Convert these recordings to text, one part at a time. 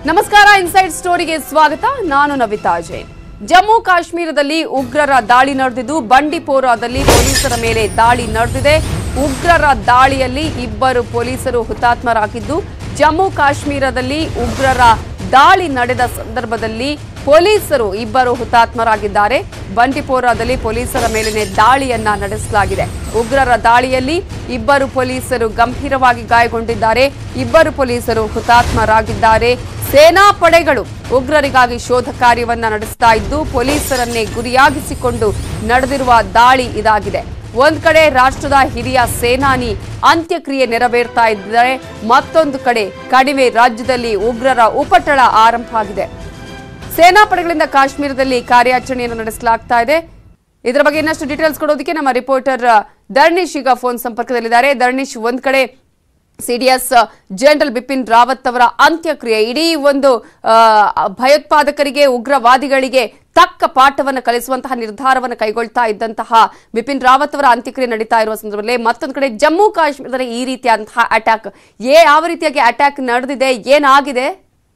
ನಮಸ್ಕಾರ ಇನ್ಸೈಡ್ ಸ್ಟೋರಿಗೆ ಸ್ವಾಗತ ನಾನು ನವಿತಾ ಜೈನ್ ಜಮ್ಮು ಕಾಶ್ಮೀರದಲ್ಲಿ ಉಗ್ರರ ದಾಳಿ ನಡೆದಿದ್ದು ಬಂಡಿಪೋರಾದಲ್ಲಿ ಪೊಲೀಸರ ಮೇಲೆ ದಾಳಿ ನಡೆದಿದೆ ಉಗ್ರರ ದಾಳಿಯಲ್ಲಿ ಇಬ್ಬರು ಪೊಲೀಸರು ಹುತಾತ್ಮರಾಗಿದ್ದು ಜಮ್ಮು ಕಾಶ್ಮೀರದಲ್ಲಿ ಉಗ್ರರ ದಾಳಿ ನಡೆದ ಸಂದರ್ಭದಲ್ಲಿ ಪೊಲೀಸರು ಇಬ್ಬರು ಹುತಾತ್ಮರಾಗಿದ್ದಾರೆ ಬಂಡಿಪೋರಾದಲ್ಲಿ ಪೊಲೀಸರ ಮೇಲಿನ ದಾಳಿಯನ್ನ ನಡೆಸಲಾಗಿದೆ ಉಗ್ರರ ದಾಳಿಯಲ್ಲಿ ಇಬ್ಬರು ಪೊಲೀಸರು ಗಂಭೀರವಾಗಿ ಗಾಯಗೊಂಡಿದ್ದಾರೆ ಇಬ್ಬರು ಪೊಲೀಸರು ಹುತಾತ್ಮರಾಗಿದ್ದಾರೆ ಸೇನಾ ಪಡೆಗಳು ಉಗ್ರರಿಗಾಗಿ ಶೋಧ ಕಾರ್ಯವನ್ನ ನಡೆಸ್ತಾ ಇದ್ದು ಪೊಲೀಸರನ್ನೇ ಗುರಿಯಾಗಿಸಿಕೊಂಡು ನಡೆದಿರುವ ದಾಳಿ ಇದಾಗಿದೆ ಒಂದ್ ಕಡೆ ರಾಷ್ಟ್ರದ ಹಿರಿಯ ಸೇನಾನಿ ಅಂತ್ಯಕ್ರಿಯೆ ನೆರವೇರ್ತಾ ಇದ್ದರೆ ಮತ್ತೊಂದು ಕಡೆ ಕಡಿಮೆ ರಾಜ್ಯದಲ್ಲಿ ಉಗ್ರರ ಉಪಟಳ ಆರಂಭ ಆಗಿದೆ ಸೇನಾ ಪಡೆಗಳಿಂದ ಕಾಶ್ಮೀರದಲ್ಲಿ ಕಾರ್ಯಾಚರಣೆಯನ್ನು ನಡೆಸಲಾಗ್ತಾ ಇದೆ ಇದರ ಬಗ್ಗೆ ಇನ್ನಷ್ಟು ಡೀಟೇಲ್ಸ್ ಕೊಡೋದಕ್ಕೆ ನಮ್ಮ ರಿಪೋರ್ಟರ್ ಧರ್ಣೀಶ್ ಈಗ ಫೋನ್ ಸಂಪರ್ಕದಲ್ಲಿದ್ದಾರೆ ಧರ್ಣೀಶ್ ಒಂದ್ ಕಡೆ ಸಿಡಿಎಸ್ ಜನರಲ್ ಬಿಪಿನ್ ರಾವತ್ ಅವರ ಅಂತ್ಯಕ್ರಿಯೆ ಇಡೀ ಒಂದು ಆ, ಭಯೋತ್ಪಾದಕರಿಗೆ ಉಗ್ರವಾದಿಗಳಿಗೆ ತಕ್ಕ ಪಾಠವನ್ನು ಕಲಿಸುವಂತಹ ನಿರ್ಧಾರವನ್ನು ಕೈಗೊಳ್ತಾ ಇದ್ದಂತಹ ಬಿಪಿನ್ ರಾವತ್ ಅವರ ಅಂತ್ಯಕ್ರಿಯೆ ನಡೀತಾ ಇರುವ ಸಂದರ್ಭದಲ್ಲಿ ಮತ್ತೊಂದು ಕಡೆ ಜಮ್ಮು ಕಾಶ್ಮೀರದಲ್ಲಿ ಈ ರೀತಿಯಾದಂತಹ ಅಟ್ಯಾಕ್ ಏ ಯಾವ ರೀತಿಯಾಗಿ ಅಟ್ಯಾಕ್ ನಡೆದಿದೆ ಏನಾಗಿದೆ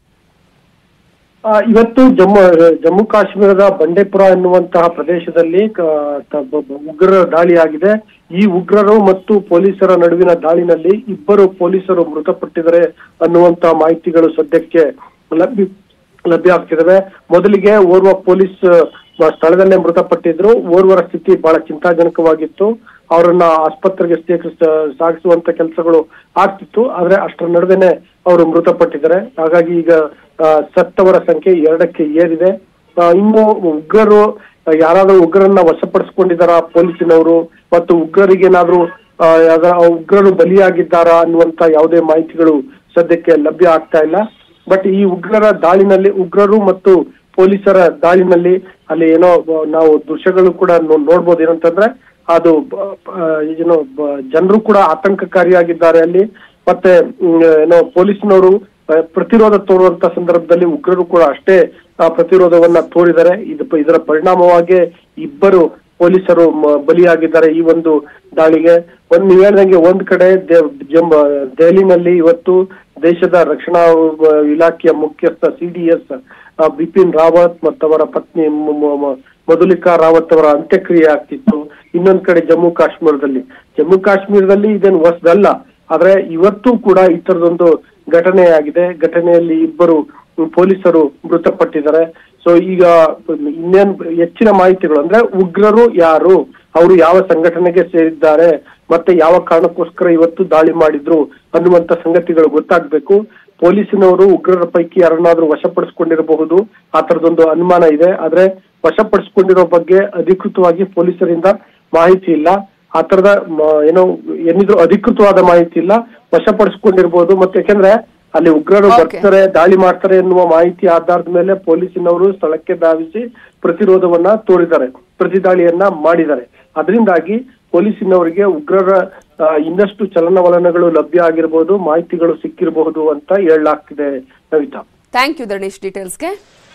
ಆ, ಇವತ್ತು ಜಮ್ಮು ಜಮ್ಮು ಕಾಶ್ಮೀರದ ಬಂಡೇಪುರ ಎನ್ನುವಂತಹ ಪ್ರದೇಶದಲ್ಲಿ ಕ- ತ- ಬ- ಬ- ಉಗ್ರರ ದಾಳಿಯಾಗಿದೆ ಈ ಉಗ್ರರು ಮತ್ತು ಪೊಲೀಸರ ನಡುವಿನ ದಾಳಿನಲ್ಲಿ ಇಬ್ಬರು ಪೊಲೀಸರು ಮೃತಪಟ್ಟಿದ್ದಾರೆ ಅನ್ನುವಂತಹ ಮಾಹಿತಿಗಳು ಸದ್ಯಕ್ಕೆ ಲಭ್ಯ ಲಭ್ಯ ಆಗ್ತಿದಾವೆ ಮೊದಲಿಗೆ ಓರ್ವ ಪೊಲೀಸ್ ಆ, ಸ್ಥಳದಲ್ಲೇ ಮೃತಪಟ್ಟಿದ್ರು ಓರ್ವರ ಸ್ಥಿತಿ ಬಹಳ ಚಿಂತಾಜನಕವಾಗಿತ್ತು ಅವರನ್ನ ಆಸ್ಪತ್ರೆಗೆ ಸೇರಿಸ ಸಾಗಿಸುವಂತ ಕೆಲಸಗಳು ಆಗ್ತಿತ್ತು ಆದ್ರೆ ಅಷ್ಟರ ನಡುವೆನೆ ಅವರು ಮೃತಪಟ್ಟಿದ್ದಾರೆ ಹಾಗಾಗಿ ಈಗ ಆ, ಸತ್ತವರ ಸಂಖ್ಯೆ ಎರಡಕ್ಕೆ ಏರಿದೆ ಆ, ಇನ್ನು ಉಗ್ರರು ಆ, ಯಾರಾದ್ರೂ ಉಗ್ರರನ್ನ ವಶಪಡಿಸಿಕೊಂಡಿದ್ದಾರಾ ಪೊಲೀಸಿನವರು ಮತ್ತು ಉಗ್ರರಿಗೇನಾದ್ರೂ ಆ, ಯಾವ್ದಾ- ಉಗ್ರರು ಬಲಿಯಾಗಿದ್ದಾರಾ ಅನ್ನುವಂತ ಯಾವುದೇ ಮಾಹಿತಿಗಳು ಸದ್ಯಕ್ಕೆ ಲಭ್ಯ ಆಗ್ತಾ ಇಲ್ಲ ಬಟ್ ಈ ಉಗ್ರರ ದಾಳಿನಲ್ಲಿ ಉಗ್ರರು ಮತ್ತು ಪೊಲೀಸರ ದಾಳಿನಲ್ಲಿ ಅಲ್ಲಿ ಏನೋ ಬ- ನಾವು ದೃಶ್ಯಗಳು ಕೂಡ ನೋ- ನೋಡ್ಬೋದು ಏನಂತಂದ್ರೆ ಅದು ಬ- ಬ- ಏನೋ ಜನರು ಕೂಡ ಆತಂಕಕಾರಿಯಾಗಿದ್ದಾರೆ ಅಲ್ಲಿ ಮತ್ತೆ ಮ್, ಏನೋ ಪೊಲೀಸ್ನವರು ಆ, ಪ್ರತಿರೋಧ ತೋರುವಂತ ಸಂದರ್ಭದಲ್ಲಿ ಉಗ್ರರು ಕೂಡ ಅಷ್ಟೇ ಆ, ಪ್ರತಿರೋಧವನ್ನ ತೋರಿದ್ದಾರೆ ಇದು ಇದರ ಪರಿಣಾಮವಾಗಿ ಇಬ್ಬರು ಪೊಲೀಸರು ಮ- ಬಲಿಯಾಗಿದ್ದಾರೆ ಈ ಒಂದು ದಾಳಿಗೆ ಒಂದ್ ನೀವ್ ಹೇಳ್ದಂಗೆ ಒಂದ್ ಕಡೆ ದೆ- ಜಮ್ಮ ದೆಹಲಿನಲ್ಲಿ ಇವತ್ತು ದೇಶದ ರಕ್ಷಣಾ ಆ, ಇಲಾಖೆಯ ಮುಖ್ಯಸ್ಥ ಸಿಡಿಎಸ್ ಬಿಪಿನ್ ರಾವತ್ ಮತ್ತವರ ಪತ್ನಿ ಮ- ಮ- ಮ- ಮಧುಲಿಕಾ ರಾವತ್ ಅವರ ಅಂತ್ಯಕ್ರಿಯೆ ಆಗ್ತಿತ್ತು ಇನ್ನೊಂದ್ ಕಡೆ ಜಮ್ಮು ಕಾಶ್ಮೀರದಲ್ಲಿ ಜಮ್ಮು ಕಾಶ್ಮೀರದಲ್ಲಿ ಇದೇನು ಹೊಸದಲ್ಲ ಆದ್ರೆ ಇವತ್ತು ಕೂಡ ಈ ತರದೊಂದು ಘಟನೆ ಆಗಿದೆ ಘಟನೆಯಲ್ಲಿ ಇಬ್ಬರು ಪೊಲೀಸರು ಮೃತಪಟ್ಟಿದ್ದಾರೆ ಸೊ ಈಗ ಇನ್ನೇನ್ ಹೆಚ್ಚಿನ ಮಾಹಿತಿಗಳು ಅಂದ್ರೆ ಉಗ್ರರು ಯಾರು ಅವರು ಯಾವ ಸಂಘಟನೆಗೆ ಸೇರಿದ್ದಾರೆ ಮತ್ತೆ ಯಾವ ಕಾರಣಕ್ಕೋಸ್ಕರ ಇವತ್ತು ದಾಳಿ ಮಾಡಿದ್ರು ಅನ್ನುವಂತ ಸಂಗತಿಗಳು ಗೊತ್ತಾಗ್ಬೇಕು ಪೊಲೀಸಿನವರು ಉಗ್ರರ ಪೈಕಿ ಯಾರನ್ನಾದ್ರೂ ವಶಪಡಿಸಿಕೊಂಡಿರಬಹುದು ಆ ತರದೊಂದು ಅನುಮಾನ ಇದೆ ಆದ್ರೆ ವಶಪಡಿಸಿಕೊಂಡಿರೋ ಬಗ್ಗೆ ಅಧಿಕೃತವಾಗಿ ಪೊಲೀಸರಿಂದ ಮಾಹಿತಿ ಇಲ್ಲ ಆ ತರದ ಮ- ಏನೋ ಏನಿದ್ರು ಅಧಿಕೃತವಾದ ಮಾಹಿತಿ ಇಲ್ಲ ವಶಪಡಿಸಿಕೊಂಡಿರ್ಬೋದು ಮತ್ತೆ ಯಾಕೆಂದ್ರೆ ಅಲ್ಲಿ ಉಗ್ರರು Okay. ಬರ್ತಾರೆ ದಾಳಿ ಮಾಡ್ತಾರೆ ಎನ್ನುವ ಮಾಹಿತಿ ಆಧಾರದ ಮೇಲೆ ಪೊಲೀಸಿನವರು ಸ್ಥಳಕ್ಕೆ ಧಾವಿಸಿ ಪ್ರತಿರೋಧವನ್ನ ತೋರಿದ್ದಾರೆ ಪ್ರತಿದಾಳಿಯನ್ನ ಮಾಡಿದ್ದಾರೆ ಅದರಿಂದಾಗಿ ಪೊಲೀಸಿನವರಿಗೆ ಉಗ್ರರ ಆ, ಇನ್ನಷ್ಟು ಚಲನವಲನಗಳು ಲಭ್ಯ ಆಗಿರಬಹುದು ಮಾಹಿತಿಗಳು ಸಿಕ್ಕಿರಬಹುದು ಅಂತ ಹೇಳಲಾಗ್ತಿದೆ ನವಿತಾ ಥ್ಯಾಂಕ್ ಯು ಧರ್ಣೀಶ್ ಡೀಟೇಲ್ಸ್ಗೆ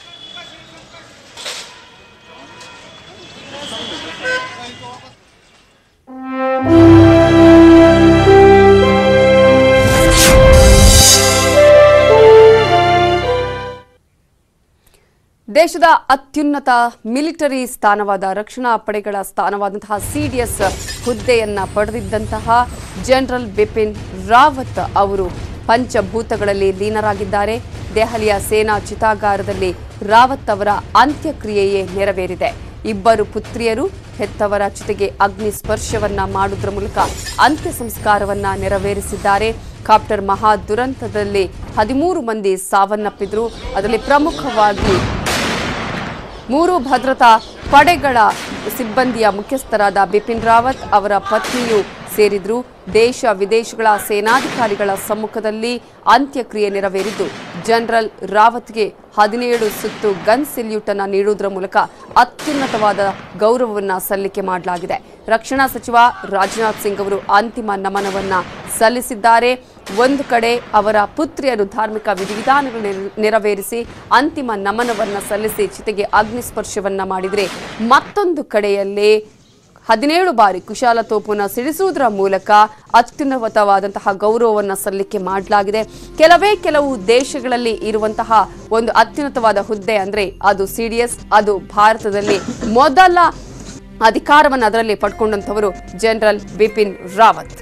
ದೇಶದ ಅತ್ಯುನ್ನತ ಮಿಲಿಟರಿ ಸ್ಥಾನವಾದ ರಕ್ಷಣಾ ಪಡೆಗಳ ಸ್ಥಾನವಾದಂತಹ ಸಿಡಿಎಸ್ ಹುದ್ದೆಯನ್ನ ಪಡೆದಿದ್ದಂತಹ ಜನರಲ್ ಬಿಪಿನ್ ರಾವತ್ ಅವರು ಪಂಚಭೂತಗಳಲ್ಲಿ ಲೀನರಾಗಿದ್ದಾರೆ ದೆಹಲಿಯ ಸೇನಾ ಚಿತಾಗಾರದಲ್ಲಿ ರಾವತ್ ಅವರ ಅಂತ್ಯಕ್ರಿಯೆಯೇ ನೆರವೇರಿದೆ ಇಬ್ಬರು ಪುತ್ರಿಯರು ಹೆತ್ತವರ ಚಿತೆಗೆ ಅಗ್ನಿ ಸ್ಪರ್ಶವನ್ನ ಮಾಡುವುದರ ಮೂಲಕ ಅಂತ್ಯ ಸಂಸ್ಕಾರವನ್ನ ನೆರವೇರಿಸಿದ್ದಾರೆ ಕಾಪ್ಟರ್ ಮಹಾ ದುರಂತದಲ್ಲಿ ಹದಿಮೂರು ಮಂದಿ ಸಾವನ್ನಪ್ಪಿದ್ರು ಅದರಲ್ಲಿ ಪ್ರಮುಖವಾಗಿ ಮೂರು ಭದ್ರತಾ ಪಡೆಗಳ ಸಿಬ್ಬಂದಿಯ ಮುಖ್ಯಸ್ಥರಾದ ಬಿಪಿನ್ ರಾವತ್ ಅವರ ಪತ್ನಿಯು ಸೇರಿದ್ರು ದೇಶ ವಿದೇಶಗಳ ಸೇನಾಧಿಕಾರಿಗಳ ಸಮ್ಮುಖದಲ್ಲಿ ಅಂತ್ಯಕ್ರಿಯೆ ನೆರವೇರಿದ್ದು ಜನರಲ್ ರಾವತ್ಗೆ ಹದಿನೇಳು ಸುತ್ತು ಗನ್ ಸೆಲ್ಯೂಟ್ ಅನ್ನ ನೀಡುವುದರ ಮೂಲಕ ಅತ್ಯುನ್ನತವಾದ ಗೌರವವನ್ನ ಸಲ್ಲಿಕೆ ಮಾಡಲಾಗಿದೆ ರಕ್ಷಣಾ ಸಚಿವ ರಾಜನಾಥ್ ಸಿಂಗ್ ಅವರು ಅಂತಿಮ ನಮನವನ್ನ ಸಲ್ಲಿಸಿದ್ದಾರೆ ಒಂದು ಕಡೆ ಅವರ ಪುತ್ರಿಯರು ಧಾರ್ಮಿಕ ವಿಧಿವಿಧಾನಗಳು ನೆರ- ನೆರವೇರಿಸಿ ಅಂತಿಮ ನಮನವನ್ನ ಸಲ್ಲಿಸಿ ಚಿತೆಗೆ ಅಗ್ನಿಸ್ಪರ್ಶವನ್ನ ಮಾಡಿದರೆ ಮತ್ತೊಂದು ಕಡೆಯಲ್ಲಿ ಹದಿನೇಳು ಬಾರಿ ಕುಶಾಲ ತೋಪುನ ಸಿಡಿಸುವುದರ ಮೂಲಕ ಅತ್ಯುನ್ನತವಾದಂತಹ ಗೌರವವನ್ನು ಸಲ್ಲಿಕೆ ಮಾಡಲಾಗಿದೆ ಕೆಲವೇ ಕೆಲವು ದೇಶಗಳಲ್ಲಿ ಇರುವಂತಹ ಒಂದು ಅತ್ಯುನ್ನತವಾದ ಹುದ್ದೆ ಅಂದ್ರೆ ಅದು ಸಿಡಿಎಸ್ ಅದು ಭಾರತದಲ್ಲಿ ಮೊದಲ ಅಧಿಕಾರವನ್ನು ಅದರಲ್ಲಿ ಪಡ್ಕೊಂಡಂತವರು ಜನರಲ್ ಬಿಪಿನ್ ರಾವತ್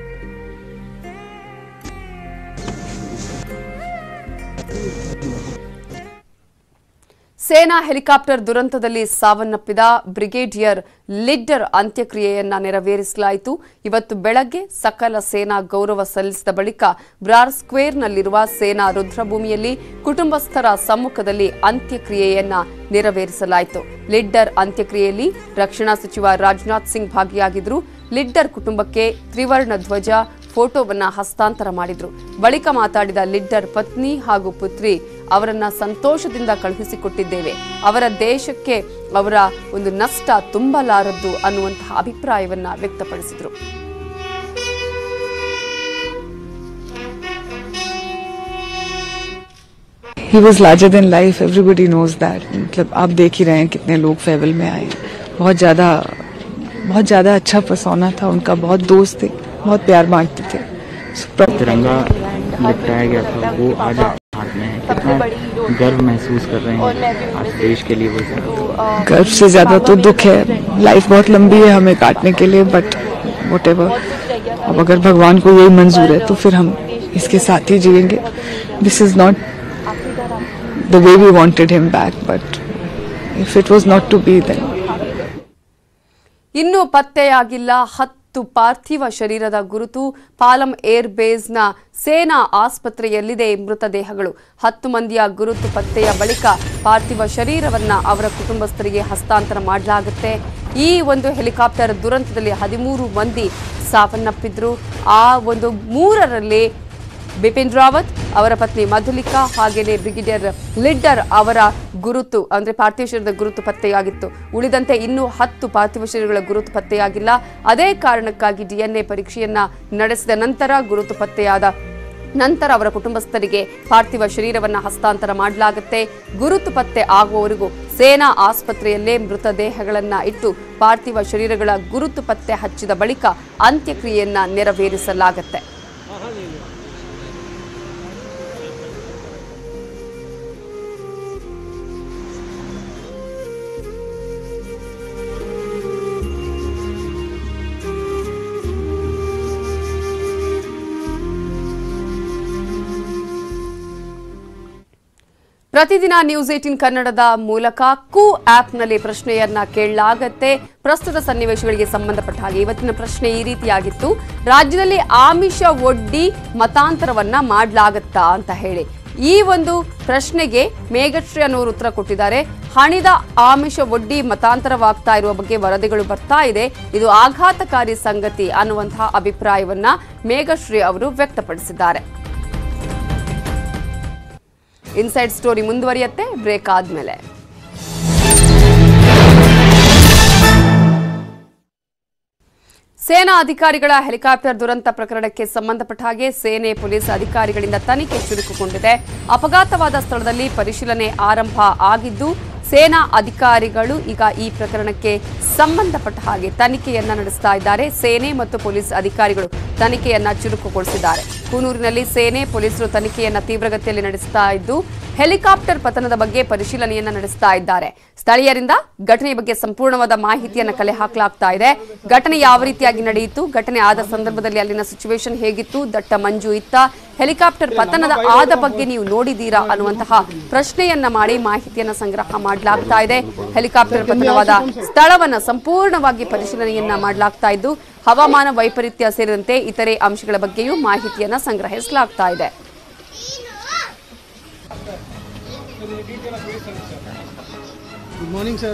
ಸೇನಾ ಹೆಲಿಕಾಪ್ಟರ್ ದುರಂತದಲ್ಲಿ ಸಾವನ್ನಪ್ಪಿದ ಬ್ರಿಗೇಡಿಯರ್ ಲಿಡ್ಡರ್ ಅಂತ್ಯಕ್ರಿಯೆಯನ್ನ ನೆರವೇರಿಸಲಾಯಿತು ಇವತ್ತು ಬೆಳಗ್ಗೆ ಸಕಲ ಸೇನಾ ಗೌರವ ಸಲ್ಲಿಸಿದ ಬಳಿಕ ಬ್ರಾರ್ ಸ್ಕ್ವೇರ್ನಲ್ಲಿರುವ ಸೇನಾ ರುದ್ರಭೂಮಿಯಲ್ಲಿ ಕುಟುಂಬಸ್ಥರ ಸಮ್ಮುಖದಲ್ಲಿ ಅಂತ್ಯಕ್ರಿಯೆಯನ್ನ ನೆರವೇರಿಸಲಾಯಿತು ಲಿಡ್ಡರ್ ಅಂತ್ಯಕ್ರಿಯೆಯಲ್ಲಿ ರಕ್ಷಣಾ ಸಚಿವ ರಾಜನಾಥ್ ಸಿಂಗ್ ಭಾಗಿಯಾಗಿದ್ದರು ಲಿಡ್ಡರ್ ಕುಟುಂಬಕ್ಕೆ ತ್ರಿವರ್ಣ ಧ್ವಜ ಫೋಟೋವನ್ನ ಹಸ್ತಾಂತರ ಮಾಡಿದ್ರು ಬಳಿಕ ಮಾತಾಡಿದ ಲಿಡ್ಡರ್ ಪತ್ನಿ ಹಾಗೂ ಪುತ್ರಿ ಅವರನ್ನ ಸಂತೋಷದಿಂದ ಕಳುಹಿಸಿಕೊಟ್ಟಿದ್ದೇವೆ ಅವರ ದೇಶಕ್ಕೆ ಅವರ ಒಂದು ನಷ್ಟ ತುಂಬಲಾರದ್ದು ಅನ್ನುವಂತಹ ಅಭಿಪ್ರಾಯವನ್ನ ವ್ಯಕ್ತಪಡಿಸಿದ್ರು he was larger than life everybody knows that मतलब आप देख ही रहे हैं कितने लोग फेवल में आए बहुत ज़्यादा बहुत ज़्यादा अच्छा फसौना था उनका बहुत दोस्त थे बहुत प्यार बांटते थे So, pro- तिरंगा लिपटाया गया था वो आज आपके हाथ में है कितना गर्व महसूस कर रहे हैं आज देश के लिए वो ज़्यादा गर्व से ज़्यादा तो दुख है लाइफ बहुत लंबी है हमें काटने के लिए बट वट अब अगर भगवान को यही मंजूर है तो फिर हम इसके साथ ही जिएंगे this is not the way we wanted him back, but if it was not to be, then ಇನ್ನೂ ಪತ್ತೆಯಾಗಿಲ್ಲ ಹತ್ತು ಪಾರ್ಥಿವ ಶರೀರದ ಗುರುತು ಪಾಲಂ ಏರ್ ಬೇಸ್ನ ಸೇನಾ ಆಸ್ಪತ್ರೆಯಲ್ಲಿದೆ ಮೃತದೇಹಗಳು ಹತ್ತು ಮಂದಿಯ ಗುರುತು ಪತ್ತೆಯ ಬಳಿಕ ಪಾರ್ಥಿವ ಶರೀರವನ್ನ ಅವರ ಕುಟುಂಬಸ್ಥರಿಗೆ ಹಸ್ತಾಂತರ ಮಾಡಲಾಗುತ್ತೆ ಈ ಒಂದು ಹೆಲಿಕಾಪ್ಟರ್ ದುರಂತದಲ್ಲಿ ಹದಿಮೂರು ಮಂದಿ ಸಾವನ್ನಪ್ಪಿದ್ರು ಆ ಒಂದು ಮೂರರಲ್ಲಿ ಬಿಪಿನ್ ರಾವತ್ ಅವರ ಪತ್ನಿ ಮಧುಲಿಕಾ ಹಾಗೇನೆ ಬ್ರಿಗೇಡಿಯರ್ ಲಿಡ್ಡರ್ ಅವರ ಗುರುತು ಅಂದ್ರೆ ಪಾರ್ಥಿವ ಶರೀರದ ಗುರುತು ಪತ್ತೆಯಾಗಿತ್ತು ಉಳಿದಂತೆ ಇನ್ನೂ ಹತ್ತು ಪಾರ್ಥಿವ ಶರೀರಗಳ ಗುರುತು ಪತ್ತೆಯಾಗಿಲ್ಲ ಅದೇ ಕಾರಣಕ್ಕಾಗಿ ಡಿಎನ್ಎ ಪರೀಕ್ಷೆಯನ್ನ ನಡೆಸಿದ ನಂತರ ಗುರುತು ಪತ್ತೆಯಾದ ನಂತರ ಅವರ ಕುಟುಂಬಸ್ಥರಿಗೆ ಪಾರ್ಥಿವ ಶರೀರವನ್ನ ಹಸ್ತಾಂತರ ಮಾಡಲಾಗುತ್ತೆ ಗುರುತು ಪತ್ತೆ ಆಗುವವರೆಗೂ ಸೇನಾ ಆಸ್ಪತ್ರೆಯಲ್ಲೇ ಮೃತದೇಹಗಳನ್ನ ಇಟ್ಟು ಪಾರ್ಥಿವ ಶರೀರಗಳ ಗುರುತು ಪತ್ತೆ ಹಚ್ಚಿದ ಬಳಿಕ ಅಂತ್ಯಕ್ರಿಯೆಯನ್ನ ನೆರವೇರಿಸಲಾಗುತ್ತೆ ಪ್ರತಿದಿನ ನ್ಯೂಸ್ ಏಟಿನ್ ಕನ್ನಡದ ಮೂಲಕ ಕು ಆಪ್ನಲ್ಲಿ ಪ್ರಶ್ನೆಯನ್ನ ಕೇಳಲಾಗತ್ತೆ ಪ್ರಸ್ತುತ ಸನ್ನಿವೇಶಗಳಿಗೆ ಸಂಬಂಧಪಟ್ಟ ಹಾಗೆ ಇವತ್ತಿನ ಪ್ರಶ್ನೆ ಈ ರೀತಿಯಾಗಿತ್ತು ರಾಜ್ಯದಲ್ಲಿ ಆಮಿಷ ಒಡ್ಡಿ ಮತಾಂತರವನ್ನ ಮಾಡಲಾಗತ್ತಾ ಅಂತ ಹೇಳಿ ಈ ಒಂದು ಪ್ರಶ್ನೆಗೆ ಮೇಘಶ್ರೀ ಅನ್ನೋರು ಉತ್ತರ ಕೊಟ್ಟಿದ್ದಾರೆ ಹಣಿದ ಆಮಿಷ ಒಡ್ಡಿ ಮತಾಂತರವಾಗ್ತಾ ಇರುವ ಬಗ್ಗೆ ವರದಿಗಳು ಬರ್ತಾ ಇದೆ ಇದು ಆಘಾತಕಾರಿ ಸಂಗತಿ ಅನ್ನುವಂತಹ ಅಭಿಪ್ರಾಯವನ್ನ ಮೇಘಶ್ರೀ ಅವರು ವ್ಯಕ್ತಪಡಿಸಿದ್ದಾರೆ ಇನ್ಸೈಡ್ ಸ್ಟೋರಿ ಮುಂದುವರಿಯುತ್ತೆ ಬ್ರೇಕ್ ಆದ್ಮೇಲೆ ಸೇನಾ ಅಧಿಕಾರಿಗಳ ಹೆಲಿಕಾಪ್ಟರ್ ದುರಂತ ಪ್ರಕರಣಕ್ಕೆ ಸಂಬಂಧಪಟ್ಟ ಹಾಗೆ ಸೇನೆ ಪೊಲೀಸ್ ಅಧಿಕಾರಿಗಳಿಂದ ತನಿಖೆ ಚುರುಕುಗೊಂಡಿದೆ ಅಪಘಾತವಾದ ಸ್ಥಳದಲ್ಲಿ ಪರಿಶೀಲನೆ ಆರಂಭ ಆಗಿದ್ದು ಸೇನಾ ಅಧಿಕಾರಿಗಳು ಈಗ ಈ ಪ್ರಕರಣಕ್ಕೆ ಸಂಬಂಧಪಟ್ಟ ಹಾಗೆ ತನಿಖೆಯನ್ನ ನಡೆಸ್ತಾ ಇದ್ದಾರೆ ಸೇನೆ ಮತ್ತು ಪೊಲೀಸ್ ಅಧಿಕಾರಿಗಳು ತನಿಖೆಯನ್ನ ಚುರುಕುಗೊಳಿಸಿದ್ದಾರೆ ಕೂನೂರಿನಲ್ಲಿ ಸೇನೆ ಪೊಲೀಸರು ತನಿಖೆಯನ್ನ ತೀವ್ರಗತಿಯಲ್ಲಿ ನಡೆಸ್ತಾ ಇದ್ದು ಹೆಲಿಕಾಪ್ಟರ್ ಪತನದ ಬಗ್ಗೆ ಪರಿಶೀಲನೆಯನ್ನ ನಡೆಸ್ತಾ ಇದ್ದಾರೆ ಸ್ಥಳೀಯರಿಂದ ಘಟನೆಯ ಬಗ್ಗೆ ಸಂಪೂರ್ಣವಾದ ಮಾಹಿತಿಯನ್ನು ಕಲೆ ಹಾಕಲಾಗ್ತಾ ಇದೆ ಘಟನೆ ಯಾವ ರೀತಿಯಾಗಿ ನಡೆಯಿತು ಘಟನೆ ಆದ ಸಂದರ್ಭದಲ್ಲಿ ಅಲ್ಲಿನ ಸಿಚುವೇಶನ್ ಹೇಗಿತ್ತು ದಟ್ಟ ಮಂಜು ಇತ್ತ ಹೆಲಿಕಾಪ್ಟರ್ ಪತನದ ಆದ ಬಗ್ಗೆ ನೀವು ನೋಡಿದೀರಾ ಅನ್ನುವಂತಹ ಪ್ರಶ್ನೆಯನ್ನ ಮಾಡಿ ಮಾಹಿತಿಯನ್ನ ಸಂಗ್ರಹ ಮಾಡಲಾಗ್ತಾ ಇದೆ ಹೆಲಿಕಾಪ್ಟರ್ ಪತನವಾದ ಸ್ಥಳವನ್ನ ಸಂಪೂರ್ಣವಾಗಿ ಪರಿಶೀಲನೆಯನ್ನ ಮಾಡಲಾಗ್ತಾ ಇದ್ದು ಹವಾಮಾನ ವೈಪರೀತ್ಯ ಸೇರಿದಂತೆ ಇತರೆ ಅಂಶಗಳ ಬಗ್ಗೆಯೂ ಮಾಹಿತಿಯನ್ನ ಸಂಗ್ರಹಿಸಲಾಗ್ತಾ ಇದೆ ಗುಡ್ ಮಾರ್ನಿಂಗ್ ಸರ್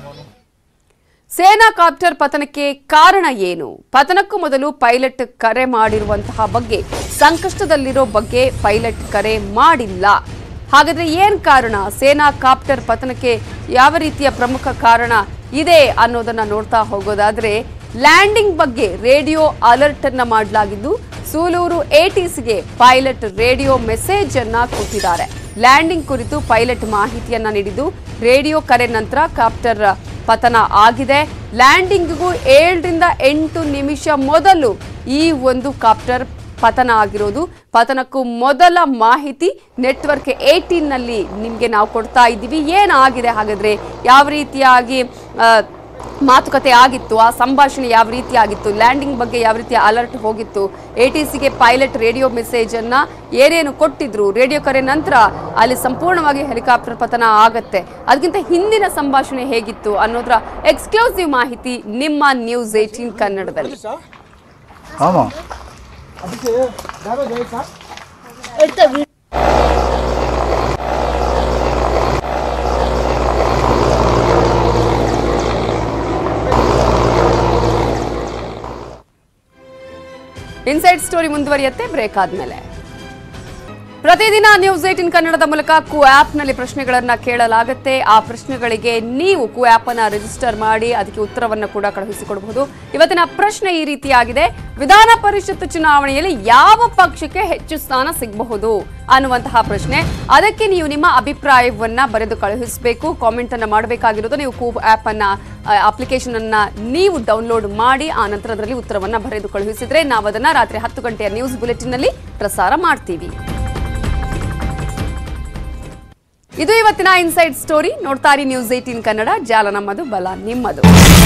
ಸೇನಾ ಕಾಪ್ಟರ್ ಪತನಕ್ಕೆ ಕಾರಣ ಏನು ಪತನಕ್ಕೂ ಮೊದಲು ಪೈಲಟ್ ಕರೆ ಮಾಡಿರುವಂತಹ ಬಗ್ಗೆ ಸಂಕಷ್ಟದಲ್ಲಿರೋ ಬಗ್ಗೆ ಪೈಲಟ್ ಕರೆ ಮಾಡಿಲ್ಲ ಹಾಗಾದ್ರೆ ಏನ್ ಕಾರಣ ಸೇನಾ ಕಾಪ್ಟರ್ ಪತನಕ್ಕೆ ಯಾವ ರೀತಿಯ ಪ್ರಮುಖ ಕಾರಣ ಇದೆ ಅನ್ನೋದನ್ನ ನೋಡ್ತಾ ಹೋಗೋದಾದ್ರೆ ಲ್ಯಾಂಡಿಂಗ್ ಬಗ್ಗೆ ರೇಡಿಯೋ ಅಲರ್ಟ್ ಅನ್ನ ಮಾಡಲಾಗಿದ್ದು ಸೂಲೂರು ಎಟಿಸಿಗೆ ಪೈಲಟ್ ರೇಡಿಯೋ ಮೆಸೇಜ್ ಅನ್ನ ಕೊಟ್ಟಿದ್ದಾರೆ ಲ್ಯಾಂಡಿಂಗ್ ಕುರಿತು ಪೈಲಟ್ ಮಾಹಿತಿಯನ್ನ ನೀಡಿದ್ದು ರೇಡಿಯೋ ಕರೆ ನಂತರ ಕಾಪ್ಟರ್ ಪತನ ಆಗಿದೆ ಲ್ಯಾಂಡಿಂಗ್ಗೂ ಏಳರಿಂದ ಎಂಟು ನಿಮಿಷ ಮೊದಲು ಈ ಒಂದು ಕಾಪ್ಟರ್ ಪತನ ಆಗಿರೋದು ಪತನಕ್ಕೂ ಮೊದಲ ಮಾಹಿತಿ ನೆಟ್ವರ್ಕ್ ಏಯ್ಟೀನ್ನಲ್ಲಿ ನಿಮಗೆ ನಾವು ಕೊಡ್ತಾ ಇದ್ದೀವಿ ಏನಾಗಿದೆ ಹಾಗಾದ್ರೆ ಯಾವ ರೀತಿಯಾಗಿ ಆ, ಮಾತುಕತೆ ಆಗಿತ್ತು ಆ ಸಂಭಾಷಣೆ ಯಾವ ರೀತಿ ಆಗಿತ್ತು ಲ್ಯಾಂಡಿಂಗ್ ಬಗ್ಗೆ ಯಾವ ರೀತಿ ಅಲರ್ಟ್ ಹೋಗಿತ್ತು ಎ ಟಿ ಸಿಗೆ ಪೈಲಟ್ ರೇಡಿಯೋ ಮೆಸೇಜ್ ಅನ್ನ ಏನೇನು ಕೊಟ್ಟಿದ್ರು ರೇಡಿಯೋ ಕರೆ ನಂತರ ಅಲ್ಲಿ ಸಂಪೂರ್ಣವಾಗಿ ಹೆಲಿಕಾಪ್ಟರ್ ಪತನ ಆಗತ್ತೆ ಅದಕ್ಕಿಂತ ಹಿಂದಿನ ಸಂಭಾಷಣೆ ಹೇಗಿತ್ತು ಅನ್ನೋದ್ರ ಎಕ್ಸ್ಕ್ಲೂಸಿವ್ ಮಾಹಿತಿ ನಿಮ್ಮ ನ್ಯೂಸ್ ಏಟೀನ್ ಕನ್ನಡದಲ್ಲಿ ஆமாம் ಇನ್ಸೈಡ್ ಸ್ಟೋರಿ ಮುಂದುವರಿಯುತ್ತೆ ಬ್ರೇಕ್ ಆದ್ಮೇಲೆ ಪ್ರತಿದಿನ ನ್ಯೂಸ್ ಏಟಿನ್ ಕನ್ನಡದ ಮೂಲಕ ಕು ನಲ್ಲಿ ಪ್ರಶ್ನೆಗಳನ್ನ ಕೇಳಲಾಗುತ್ತೆ ಆ ಪ್ರಶ್ನೆಗಳಿಗೆ ನೀವು ಕು ಅನ್ನ ರಿಜಿಸ್ಟರ್ ಮಾಡಿ ಅದಕ್ಕೆ ಉತ್ತರವನ್ನು ಕೂಡ ಕಳುಹಿಸಿಕೊಡಬಹುದು ಇವತ್ತಿನ ಪ್ರಶ್ನೆ ಈ ರೀತಿಯಾಗಿದೆ ವಿಧಾನ ಪರಿಷತ್ ಚುನಾವಣೆಯಲ್ಲಿ ಯಾವ ಪಕ್ಷಕ್ಕೆ ಹೆಚ್ಚು ಸ್ಥಾನ ಸಿಗಬಹುದು ಅನ್ನುವಂತಹ ಪ್ರಶ್ನೆ ಅದಕ್ಕೆ ನೀವು ನಿಮ್ಮ ಅಭಿಪ್ರಾಯವನ್ನ ಬರೆದು ಕಳುಹಿಸಬೇಕು ಕಾಮೆಂಟ್ ಅನ್ನ ಮಾಡಬೇಕಾಗಿರೋದು ನೀವು ಕು ಆಪ್ ಅನ್ನ ಅಪ್ಲಿಕೇಶನ್ ಅನ್ನ ನೀವು ಡೌನ್ಲೋಡ್ ಮಾಡಿ ಆ ನಂತರ ಅದರಲ್ಲಿ ಉತ್ತರವನ್ನ ಬರೆದು ಕಳುಹಿಸಿದ್ರೆ ನಾವು ಅದನ್ನ ರಾತ್ರಿ ಹತ್ತು ಗಂಟೆಯ ನ್ಯೂಸ್ ಬುಲೆಟಿನ್ ನಲ್ಲಿ ಪ್ರಸಾರ ಮಾಡ್ತೀವಿ ಇದು ಇವತ್ತಿನ ಇನ್ಸೈಡ್ ಸ್ಟೋರಿ ನೋಡ್ತಾರಿ ನ್ಯೂಸ್ ಏಟೀನ್ ಕನ್ನಡ ಜಾಲ ನಮ್ಮದು ಬಲ ನಿಮ್ಮದು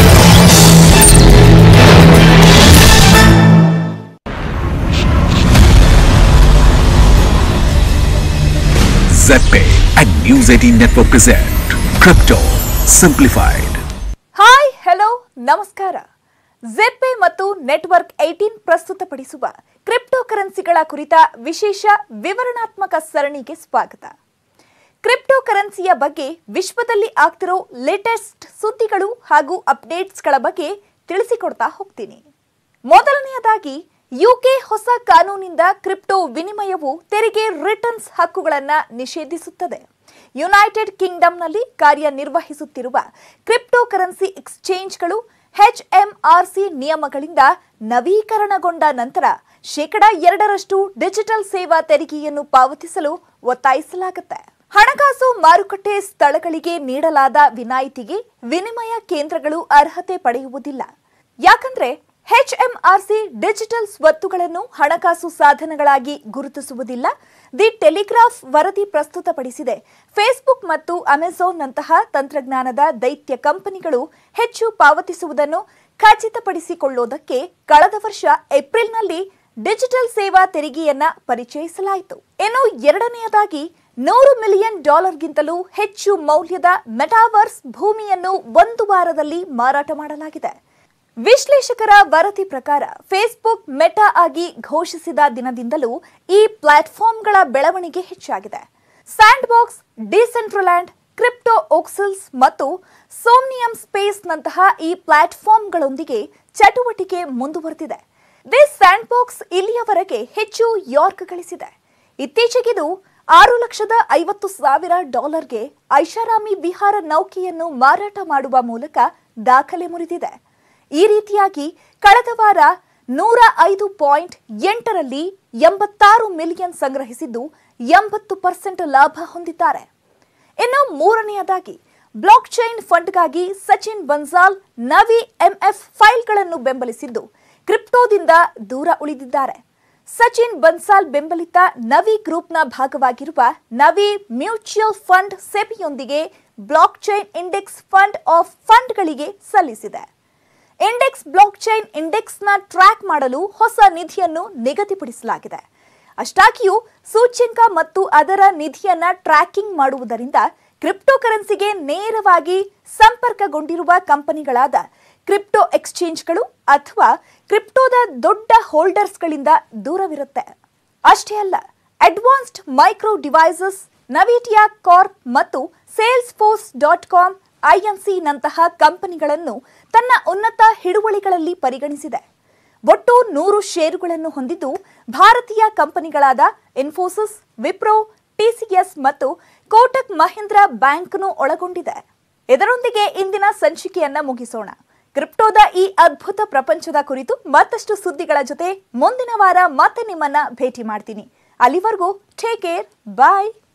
ZPay and News 18 Network present Crypto Simplified. Hi hello ನಮಸ್ಕಾರ ಜೆಪೆ ಮತ್ತು ನೆಟ್ವರ್ಕ್ ಏಟೀನ್ ಪ್ರಸ್ತುತಪಡಿಸುವ ಕ್ರಿಪ್ಟೋ ಕರೆನ್ಸಿಗಳ ಕುರಿತ ವಿಶೇಷ ವಿವರಣಾತ್ಮಕ ಸರಣಿಗೆ ಸ್ವಾಗತ ಕ್ರಿಪ್ಟೋ ಕರೆನ್ಸಿಯ ಬಗ್ಗೆ ವಿಶ್ವದಲ್ಲಿ ಆಗ್ತಿರೋ ಲೇಟೆಸ್ಟ್ ಸುದ್ದಿಗಳು ಹಾಗೂ ಅಪ್ಡೇಟ್ಸ್ಗಳ ಬಗ್ಗೆ ತಿಳಿಸಿಕೊಡ್ತಾ ಹೋಗ್ತೀನಿ ಮೊದಲನೆಯದಾಗಿ ಯುಕೆ ಹೊಸ ಕಾನೂನಿಂದ ಕ್ರಿಪ್ಟೋ ವಿನಿಮಯವು ತೆರಿಗೆ ರಿಟರ್ನ್ಸ್ ಹಕ್ಕುಗಳನ್ನ ನಿಷೇಧಿಸುತ್ತದೆ ಯುನೈಟೆಡ್ ಕಿಂಗ್ಡಮ್ನಲ್ಲಿ ಕಾರ್ಯನಿರ್ವಹಿಸುತ್ತಿರುವ ಕ್ರಿಪ್ಟೋ ಕರೆನ್ಸಿ ಎಕ್ಸ್ಚೇಂಜ್ಗಳು ಎಚ್ಎಂಆರ್ಸಿ ನಿಯಮಗಳಿಂದ ನವೀಕರಣಗೊಂಡ ನಂತರ ಶೇಕಡ ಎರಡರಷ್ಟು ಡಿಜಿಟಲ್ ಸೇವಾ ತೆರಿಗೆಯನ್ನು ಪಾವತಿಸಲು ಒತ್ತಾಯಿಸಲಾಗುತ್ತೆ ಹಣಕಾಸು ಮಾರುಕಟ್ಟೆ ಸ್ಥಳಗಳಿಗೆ ನೀಡಲಾದ ವಿನಾಯಿತಿಗೆ ವಿನಿಮಯ ಕೇಂದ್ರಗಳು ಅರ್ಹತೆ ಪಡೆಯುವುದಿಲ್ಲ ಯಾಕಂದ್ರೆ ಎಚ್ಎಂಆರ್ಸಿ ಡಿಜಿಟಲ್ ಸ್ವತ್ತುಗಳನ್ನು ಹಣಕಾಸು ಸಾಧನಗಳಾಗಿ ಗುರುತಿಸುವುದಿಲ್ಲ ದಿ ಟೆಲಿಗ್ರಾಫ್ ವರದಿ ಪ್ರಸ್ತುತಪಡಿಸಿದೆ ಫೇಸ್ಬುಕ್ ಮತ್ತು ಅಮೆಜಾನ್ನಂತಹ ತಂತ್ರಜ್ಞಾನದ ದೈತ್ಯ ಕಂಪನಿಗಳು ಹೆಚ್ಚು ಪಾವತಿಸುವುದನ್ನು ಖಚಿತಪಡಿಸಿಕೊಳ್ಳುವುದಕ್ಕೆ ಕಳೆದ ವರ್ಷ ಏಪ್ರಿಲ್ನಲ್ಲಿ ಡಿಜಿಟಲ್ ಸೇವಾ ತೆರಿಗೆಯನ್ನ ಪರಿಚಯಿಸಲಾಯಿತು ಇನ್ನು ಎರಡನೆಯದಾಗಿ ನೂರು ಮಿಲಿಯನ್ ಡಾಲರ್ಗಿಂತಲೂ ಹೆಚ್ಚು ಮೌಲ್ಯದ ಮೆಟಾವರ್ಸ್ ಭೂಮಿಯನ್ನು ಒಂದು ವಾರದಲ್ಲಿ ಮಾರಾಟ ಮಾಡಲಾಗಿದೆ ವಿಶ್ಲೇಷಕರ ವರದಿ ಪ್ರಕಾರ ಫೇಸ್ಬುಕ್ ಮೆಟಾ ಆಗಿ ಘೋಷಿಸಿದ ದಿನದಿಂದಲೂ ಈ ಪ್ಲಾಟ್ಫಾರ್ಮ್ಗಳ ಬೆಳವಣಿಗೆ ಹೆಚ್ಚಾಗಿದೆ Sandbox Decentraland crypto voxels ಮತ್ತು ಸೋಮ್ನಿಯಂ ಸ್ಪೇಸ್ ನಂತಹ ಈ ಪ್ಲಾಟ್ಫಾರ್ಮ್ಗಳೊಂದಿಗೆ ಚಟುವಟಿಕೆ ಮುಂದುವರೆದಿದೆ ದಿಸ್ ಸ್ಯಾಂಡ್ ಬಾಕ್ಸ್ ಇಲ್ಲಿಯವರೆಗೆ ಹೆಚ್ಚು ಯಾರ್ಕ್ ಗಳಿಸಿದೆ ಇತ್ತೀಚೆಗಿದು ಆರು ಲಕ್ಷದ ಐವತ್ತು ಸಾವಿರ ಡಾಲರ್ಗೆ ಐಷಾರಾಮಿ ವಿಹಾರ ನೌಕೆಯನ್ನು ಮಾರಾಟ ಮಾಡುವ ಮೂಲಕ ದಾಖಲೆ ಮುರಿದಿದೆ ಈ ರೀತಿಯಾಗಿ ಕಳೆದ ವಾರ ನೂರ ಐದು ಪಾಯಿಂಟ್ ಎಂಟರಲ್ಲಿ ಎಂಬತ್ತಾರು ಮಿಲಿಯನ್ ಸಂಗ್ರಹಿಸಿದ್ದು ಎಂಬತ್ತು ಪರ್ಸೆಂಟ್ ಲಾಭ ಹೊಂದಿದ್ದಾರೆ ಇನ್ನು ಮೂರನೆಯದಾಗಿ ಬ್ಲಾಕ್ ಚೈನ್ ಫಂಡ್ಗಾಗಿ ಸಚಿನ್ ಬನ್ಸಾಲ್ ನವಿ ಎಂಎಫ್ ಫೈಲ್ಗಳನ್ನು ಬೆಂಬಲಿಸಿದ್ದು ಕ್ರಿಪ್ಟೋದಿಂದ ದೂರ ಉಳಿದಿದ್ದಾರೆ ಸಚಿನ್ ಬನ್ಸಾಲ್ ಬೆಂಬಲಿತ ನವಿ ಗ್ರೂಪ್ನ ಭಾಗವಾಗಿರುವ ನವಿ ಮ್ಯೂಚುವಲ್ ಫಂಡ್ ಸೆಬಿಯೊಂದಿಗೆ blockchain index fund of ಫಂಡ್ಗಳಿಗೆ ಸಲ್ಲಿಸಿದೆ ಇಂಡೆಕ್ಸ್ ಬ್ಲಾಕ್ ಚೈನ್ ಇಂಡೆಕ್ಸ್ನ ಟ್ರ್ಯಾಕ್ ಮಾಡಲು ಹೊಸ ನಿಧಿಯನ್ನು ನಿಗದಿಪಡಿಸಲಾಗಿದೆ ಅಷ್ಟಾಗಿಯೂ ಸೂಚ್ಯಂಕ ಮತ್ತು ಅದರ ನಿಧಿಯನ್ನ ಟ್ರ್ಯಾಕಿಂಗ್ ಮಾಡುವುದರಿಂದ ಕ್ರಿಪ್ಟೋ ಕರೆನ್ಸಿಗೆ ನೇರವಾಗಿ ಸಂಪರ್ಕಗೊಂಡಿರುವ ಕಂಪನಿಗಳಾದ ಕ್ರಿಪ್ಟೋ ಎಕ್ಸ್ಚೇಂಜ್ಗಳು ಅಥವಾ ಕ್ರಿಪ್ಟೋದ ದೊಡ್ಡ ಹೋಲ್ಡರ್ಸ್ಗಳಿಂದ ದೂರವಿರುತ್ತೆ ಅಷ್ಟೇ ಅಲ್ಲ advanced micro devices Nvidia corp ಮತ್ತು Salesforce dot com INC ನಂತಹ ಕಂಪನಿಗಳನ್ನು ತನ್ನ ಉನ್ನತ ಹಿಡುವಳಿಗಳಲ್ಲಿ ಪರಿಗಣಿಸಿದೆ ಒಟ್ಟು ನೂರು ಷೇರುಗಳನ್ನು ಹೊಂದಿದ್ದು ಭಾರತೀಯ ಕಂಪನಿಗಳಾದ ಇನ್ಫೋಸಿಸ್ ವಿಪ್ರೋ ಟಿಸಿಎಸ್ ಮತ್ತು ಕೋಟಕ್ ಮಹೀಂದ್ರ ಬ್ಯಾಂಕ್ನು ಒಳಗೊಂಡಿದೆ ಇದರೊಂದಿಗೆ ಇಂದಿನ ಸಂಚಿಕೆಯನ್ನ ಮುಗಿಸೋಣ ಕ್ರಿಪ್ಟೋದ ಈ ಅದ್ಭುತ ಪ್ರಪಂಚದ ಕುರಿತು ಮತ್ತಷ್ಟು ಸುದ್ದಿಗಳ ಜೊತೆ ಮುಂದಿನ ವಾರ ಮತ್ತೆ ನಿಮ್ಮನ್ನ ಭೇಟಿ ಮಾಡ್ತೀನಿ ಅಲ್ಲಿವರೆಗೂ ಟೇಕ್ ಕೇರ್ ಬಾಯ್